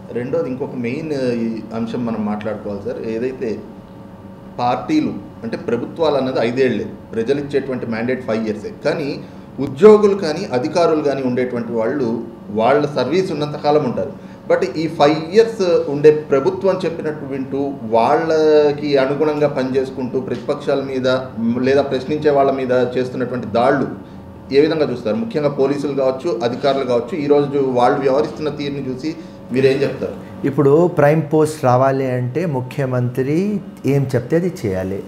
రెండోది ఇంకొక మెయిన్ ఈ అంశం మనం మాట్లాడుకోవాలి సార్ ఏదైతే పార్టీలు అంటే ప్రభుత్వాలు అన్నది ఐదేళ్లే ప్రజలు ఇచ్చేటువంటి మ్యాండేట్ ఫైవ్ ఇయర్సే కానీ ఉద్యోగులు కానీ అధికారులు కానీ ఉండేటువంటి వాళ్ళు వాళ్ళ సర్వీస్ ఉన్నంతకాలం ఉంటారు బట్ ఈ ఫైవ్ ఇయర్స్ ఉండే ప్రభుత్వం చెప్పినట్టు వింటూ వాళ్ళకి అనుగుణంగా పనిచేసుకుంటూ ప్రతిపక్షాల మీద మ్, లేదా ప్రశ్నించే వాళ్ళ మీద చేస్తున్నటువంటి దాళ్ళు ఏ విధంగా చూస్తారు ముఖ్యంగా పోలీసులు కావచ్చు అధికారులు కావచ్చు ఈరోజు వాళ్ళు వ్యవహరిస్తున్న తీరుని చూసి మీరేం చెప్తారు ఇప్పుడు ప్రైమ్ పోస్ట్ రావాలి అంటే ముఖ్యమంత్రి ఏం చెప్తే అది చేయాలి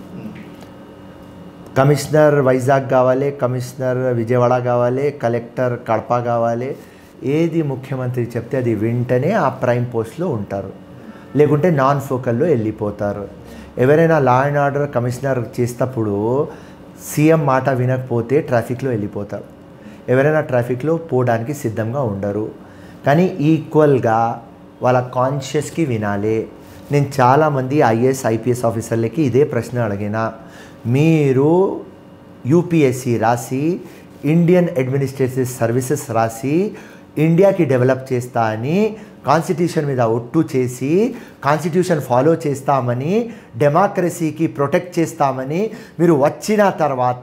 కమిషనర్ వైజాగ్ కావాలి కమిషనర్ విజయవాడ కావాలి కలెక్టర్ కడప కావాలి ఏది ముఖ్యమంత్రి చెప్తే అది వెంటనే ఆ ప్రైమ్ పోస్ట్లో ఉంటారు లేకుంటే నాన్ ఫోకల్లో వెళ్ళిపోతారు ఎవరైనా లా అండ్ ఆర్డర్ కమిషనర్ చేసేటప్పుడు సీఎం మాట వినకపోతే ట్రాఫిక్లో వెళ్ళిపోతారు ఎవరైనా ట్రాఫిక్లో పోవడానికి సిద్ధంగా ఉండరు కానీ ఈక్వల్గా వాళ్ళ కాన్షియస్కి వినాలి నేను చాలామంది ఐఏఎస్ ఐపీఎస్ ఆఫీసర్లకి ఇదే ప్రశ్న అడిగిన మీరు యూపీఎస్సి రాసి ఇండియన్ అడ్మినిస్ట్రేటివ్ సర్వీసెస్ రాసి ఇండియాకి డెవలప్ చేస్తా అని కాన్స్టిట్యూషన్ మీద ఒట్టు చేసి కాన్స్టిట్యూషన్ ఫాలో చేస్తామని డెమోక్రసీకి ప్రొటెక్ట్ చేస్తామని మీరు వచ్చిన తర్వాత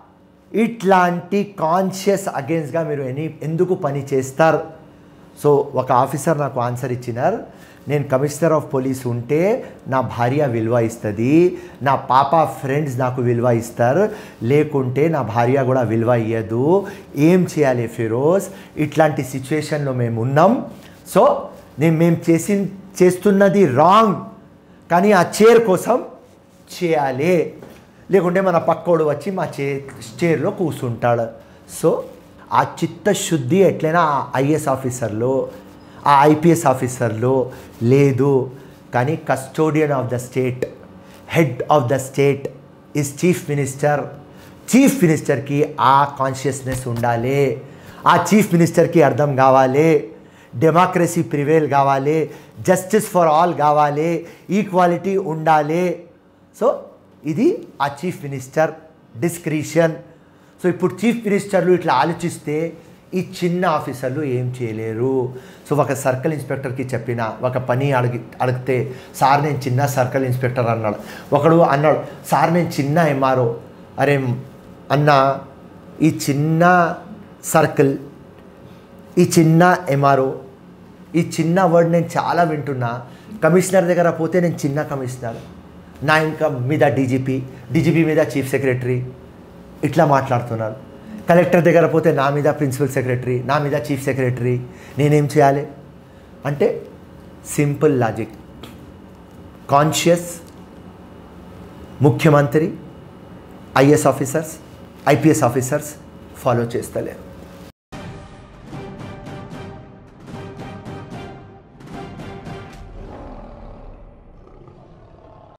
ఇట్లాంటి కాన్షియస్ అగేన్స్ట్గా మీరు ఎనీ ఎందుకు పని చేస్తారు సో ఒక ఆఫీసర్ నాకు ఆన్సర్ ఇచ్చినారు నేను కమిషనర్ ఆఫ్ పోలీస్ ఉంటే నా భార్య విలువ ఇస్తుంది నా పాప ఫ్రెండ్స్ నాకు విలువ ఇస్తారు లేకుంటే నా భార్య కూడా విలువ ఇయ్యదు ఏం చేయాలి ఫిరోజ్ ఇట్లాంటి సిచ్యువేషన్లో మేము ఉన్నాం సో నేను మేము చేసి చేస్తున్నది రాంగ్ కానీ ఆ చైర్ కోసం చేయాలి లేకుంటే మన పక్కోడు వచ్చి మా చే చైర్లో కూర్చుంటాడు సో ఆ చిత్తశుద్ధి ఎట్లయినా ఆ ఐఏఎస్ ఆఫీసర్లో ఆ ఐపీఎస్ ఆఫీసర్లో లేదు కానీ custodian of the state head of the state is chief minister chief మినిస్టర్కి ఆ కాన్షియస్నెస్ ఉండాలి ఆ చీఫ్ మినిస్టర్కి అర్థం కావాలి డెమోక్రసీ ప్రివేల్ కావాలి జస్టిస్ ఫర్ ఆల్ కావాలి ఈక్వాలిటీ ఉండాలి సో ఇది ఆ చీఫ్ మినిస్టర్ డిస్క్రిషన్ సో ఇప్పుడు చీఫ్ మినిస్టర్లు ఇట్లా ఆలోచిస్తే ఈ చిన్న ఆఫీసర్లు ఏం చేయలేరు సో ఒక సర్కిల్ ఇన్స్పెక్టర్కి చెప్పిన ఒక పని అడిగి అడిగితే సార్ నేను చిన్న సర్కిల్ ఇన్స్పెక్టర్ అన్నాడు ఒకడు అన్నాడు సార్ నేను చిన్న ఎంఆర్ఓ అరే అన్న ఈ చిన్న సర్కిల్ ఈ చిన్న ఎంఆర్ఓ ఈ చిన్న వర్డ్ నేను చాలా వింటున్నా కమిషనర్ దగ్గర పోతే నేను చిన్న కమిషనర్ నా ఇంకా మీద డీజీపీ డీజీపీ మీద చీఫ్ సెక్రటరీ ఇట్లా మాట్లాడుతున్నారు కలెక్టర్ దగ్గర పోతే నా మీద ప్రిన్సిపల్ సెక్రటరీ నా మీద చీఫ్ సెక్రటరీ నేనేం చేయాలి అంటే సింపుల్ లాజిక్ కాన్షియస్ ముఖ్యమంత్రి IAS officers IPS officers follow చేస్తలేరు